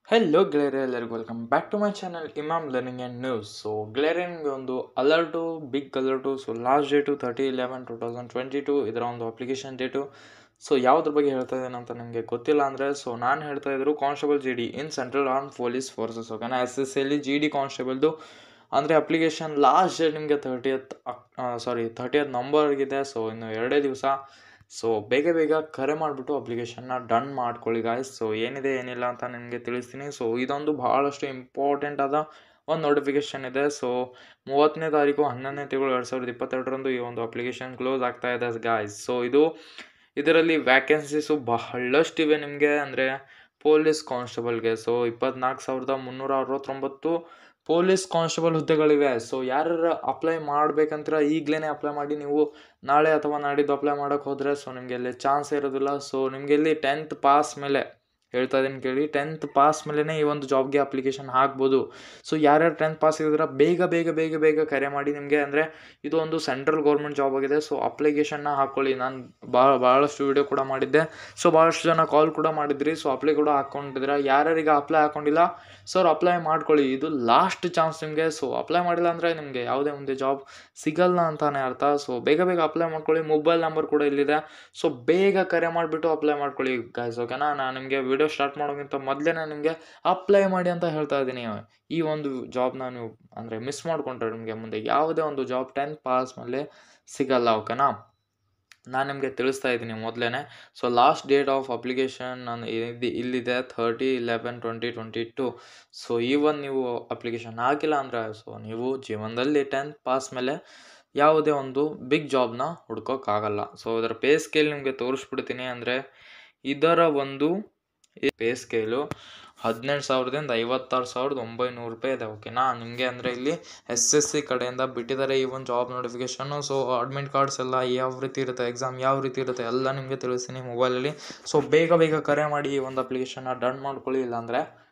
hello ಗೆಳೆಯರೆ ಎಲ್ಲರಿಗೂ welcome back to my channel Imam learning and news so ಗೆಳೆಯರೆ ನಿಮಗೆ ಒಂದು alert big alert so last date thirty eleven two thousand twenty two ಇದರ ಒಂದು application date so ಯಾವುದ್ರ ಬಗ್ಗೆ ಹೇಳ್ತಾ ಇದ್ದೇನೆ ಅಂತ ನಿಮಗೆ ಗೊತ್ತಿಲ್ಲ ಅಂದರೆ ಸೊ ನಾನು ಹೇಳ್ತಾ ಇದ್ರು constable G D in central arm police forces ಓಕೆನಾ ಎಸ್ ಎಸ್ ಎಲ್ಲಿ ಜಿ ಡಿ ಕಾನ್ಸ್ಟೇಬಲ್ದು ಅಂದರೆ ಅಪ್ಲಿಕೇಶನ್ ಲಾಸ್ಟ್ ಡೇಟ್ ನಿಮಗೆ ತರ್ಟಿಯತ್ ಸಾರಿ ತರ್ಟಿಯತ್ ನಂಬರ್ಗಿದೆ ಸೊ ಇನ್ನು ಎರಡೇ ದಿವಸ ಸೊ ಬೇಗ ಬೇಗ ಕರೆ ಮಾಡಿಬಿಟ್ಟು ಅಪ್ಲಿಕೇಶನ್ನ ಡನ್ ಮಾಡ್ಕೊಳ್ಳಿ ಗಾಯ್ಸ್ ಸೊ ಏನಿದೆ ಏನಿಲ್ಲ ಅಂತ ನಿಮಗೆ ತಿಳಿಸ್ತೀನಿ ಸೊ ಇದೊಂದು ಭಾಳಷ್ಟು ಇಂಪಾರ್ಟೆಂಟ್ ಆದ ಒಂದು ನೋಟಿಫಿಕೇಷನ್ ಇದೆ ಸೊ ಮೂವತ್ತನೇ ತಾರೀಕು ಹನ್ನೊಂದನೇ ತಿಂಗಳು ಎರಡು ಸಾವಿರದ ಇಪ್ಪತ್ತೆರಡರಂದು ಈ ಒಂದು ಅಪ್ಲಿಕೇಶನ್ ಕ್ಲೋಸ್ ಆಗ್ತಾ ಇದೆ ಗಾಯ್ಸ್ ಸೊ ಇದು ಇದರಲ್ಲಿ ವ್ಯಾಕೆನ್ಸೀಸು ಬಹಳಷ್ಟಿವೆ ನಿಮಗೆ ಅಂದರೆ ಪೊಲೀಸ್ ಕಾನ್ಸ್ಟೇಬಲ್ಗೆ ಸೊ ಇಪ್ಪತ್ನಾಲ್ಕು ಸಾವಿರದ ಮುನ್ನೂರ ಅರವತ್ತೊಂಬತ್ತು ಪೊಲೀಸ್ ಕಾನ್ಸ್ಟೇಬಲ್ ಹುದ್ದೆಗಳಿವೆ ಸೊ ಯಾರು ಅಪ್ಲೈ ಮಾಡ್ಬೇಕಂತೀರ ಈಗಲೇ ಅಪ್ಲೈ ಮಾಡಿ ನೀವು ನಾಳೆ ಅಥವಾ ನಾಡಿದ್ದು ಅಪ್ಲೈ ಮಾಡೋಕ್ಕೆ ಹೋದರೆ ಸೊ ನಿಮಗೆ ಇಲ್ಲಿ ಚಾನ್ಸ್ ಇರೋದಿಲ್ಲ ಸೊ ನಿಮಗೆ ಇಲ್ಲಿ ಟೆಂತ್ ಪಾಸ್ ಮೇಲೆ ಹೇಳ್ತಾ ಇದ್ದೀನಿ ಕೇಳಿ ಟೆಂತ್ ಪಾಸ್ ಮೇಲೇ ಈ ಒಂದು ಜಾಬ್ಗೆ ಅಪ್ಲಿಕೇಶನ್ ಹಾಕ್ಬೋದು ಸೊ ಯಾರ್ಯಾರು ಟೆಂತ್ ಪಾಸ್ ಇದ್ದೀರ ಬೇಗ ಬೇಗ ಬೇಗ ಬೇಗ ಕರೆ ಮಾಡಿ ನಿಮಗೆ ಅಂದರೆ ಇದು ಒಂದು ಸೆಂಟ್ರಲ್ ಗೌರ್ಮೆಂಟ್ ಜಾಬ್ ಆಗಿದೆ ಸೊ ಅಪ್ಲಿಕೇಶನ್ನ ಹಾಕ್ಕೊಳ್ಳಿ ನಾನು ಭಾಳ ಭಾಳಷ್ಟು ವೀಡಿಯೋ ಕೂಡ ಮಾಡಿದ್ದೆ ಸೊ ಭಾಳಷ್ಟು ಜನ ಕಾಲ್ ಕೂಡ ಮಾಡಿದ್ರಿ ಸೊ ಅಪ್ಲೈ ಕೂಡ ಹಾಕ್ಕೊಂಡಿದ್ದೀರಾ ಯಾರ್ಯಾರಿಗೆ ಅಪ್ಲೈ ಹಾಕ್ಕೊಂಡಿಲ್ಲ ಸೊ ಅವ್ರು ಅಪ್ಲೈ ಮಾಡ್ಕೊಳ್ಳಿ ಇದು ಲಾಸ್ಟ್ ಚಾನ್ಸ್ ನಿಮಗೆ ಸೊ ಅಪ್ಲೈ ಮಾಡಿಲ್ಲ ಅಂದರೆ ನಿಮಗೆ ಯಾವುದೇ ಒಂದು ಜಾಬ್ ಸಿಗಲ್ಲ ಅಂತಾನೆ ಅರ್ಥ ಸೊ ಬೇಗ ಬೇಗ ಅಪ್ಲೈ ಮಾಡ್ಕೊಳ್ಳಿ ಮೊಬೈಲ್ ನಂಬರ್ ಕೂಡ ಇಲ್ಲಿದೆ ಸೊ ಬೇಗ ಕರೆ ಮಾಡಿಬಿಟ್ಟು ಅಪ್ಲೈ ಮಾಡ್ಕೊಳ್ಳಿ ಗೈಸ್ ಓಕೆನಾ ನಾನು ನಿಮಗೆ ವಿಡಿಯೋ ಸ್ಟಾರ್ಟ್ ಮಾಡೋಕ್ಕಿಂತ ಮೊದಲೇ ನಾನು ನಿಮಗೆ ಅಪ್ಲೈ ಮಾಡಿ ಅಂತ ಹೇಳ್ತಾ ಇದ್ದೀನಿ ಈ ಒಂದು ಜಾಬ್ನ ನೀವು ಅಂದರೆ ಮಿಸ್ ಮಾಡಿಕೊಂಡ್ರೆ ನಿಮಗೆ ಮುಂದೆ ಯಾವುದೇ ಒಂದು ಜಾಬ್ ಟೆಂತ್ ಪಾಸ್ ಮೇಲೆ ಸಿಗಲ್ಲ ಓಕೆನಾ ನಾನು ನಿಮಗೆ ತಿಳಿಸ್ತಾ ಇದ್ದೀನಿ ಮೊದಲೇ so last date of application ನಾನು ಇದು ಇಲ್ಲಿದೆ thirty eleven twenty twenty two so even ನೀವು ಅಪ್ಲಿಕೇಶನ್ ಹಾಕಿಲ್ಲ ಅಂದರೆ ಸೊ ನೀವು ಜೀವನದಲ್ಲಿ ಟೆಂತ್ ಪಾಸ್ ಮೇಲೆ ಯಾವುದೇ ಒಂದು ಬಿಗ್ ಜಾಬ್ನ ಹುಡ್ಕೋಕ್ಕಾಗಲ್ಲ ಸೊ ಇದರ ಪೇ ಸ್ಕೇಲ್ ನಿಮಗೆ ತೋರಿಸ್ಬಿಡ್ತೀನಿ ಅಂದರೆ ಇದರ ಒಂದು ಪೇ ಸ್ಕೇಲು ಹದಿನೆಂಟು ಸಾವಿರದಿಂದ ಐವತ್ತಾರು ಸಾವಿರದ ಒಂಬೈನೂರು ರೂಪಾಯಿ ಇದೆ ಓಕೆನಾ ನಿಮಗೆ ಅಂದರೆ ಇಲ್ಲಿ ಎಸ್ ಎಸ್ ಸಿ ಕಡೆಯಿಂದ ಬಿಟ್ಟಿದ್ದಾರೆ ಈ ಒಂದು job notification so admit cards ಎಲ್ಲ ಯಾವ ರೀತಿ ಇರುತ್ತೆ ಎಕ್ಸಾಮ್ ಯಾವ ರೀತಿ ಇರುತ್ತೆ ಎಲ್ಲ ನಿಮಗೆ ತಿಳಿಸ್ತೀನಿ ಮೊಬೈಲಲ್ಲಿ ಸೊ ಬೇಗ ಬೇಗ ಕರೆ ಮಾಡಿ ಈ ಒಂದು ಅಪ್ಲಿಕೇಶನ್ನ ಡನ್ ಮಾಡ್ಕೊಳ್ಳಿ ಇಲ್ಲಾಂದರೆ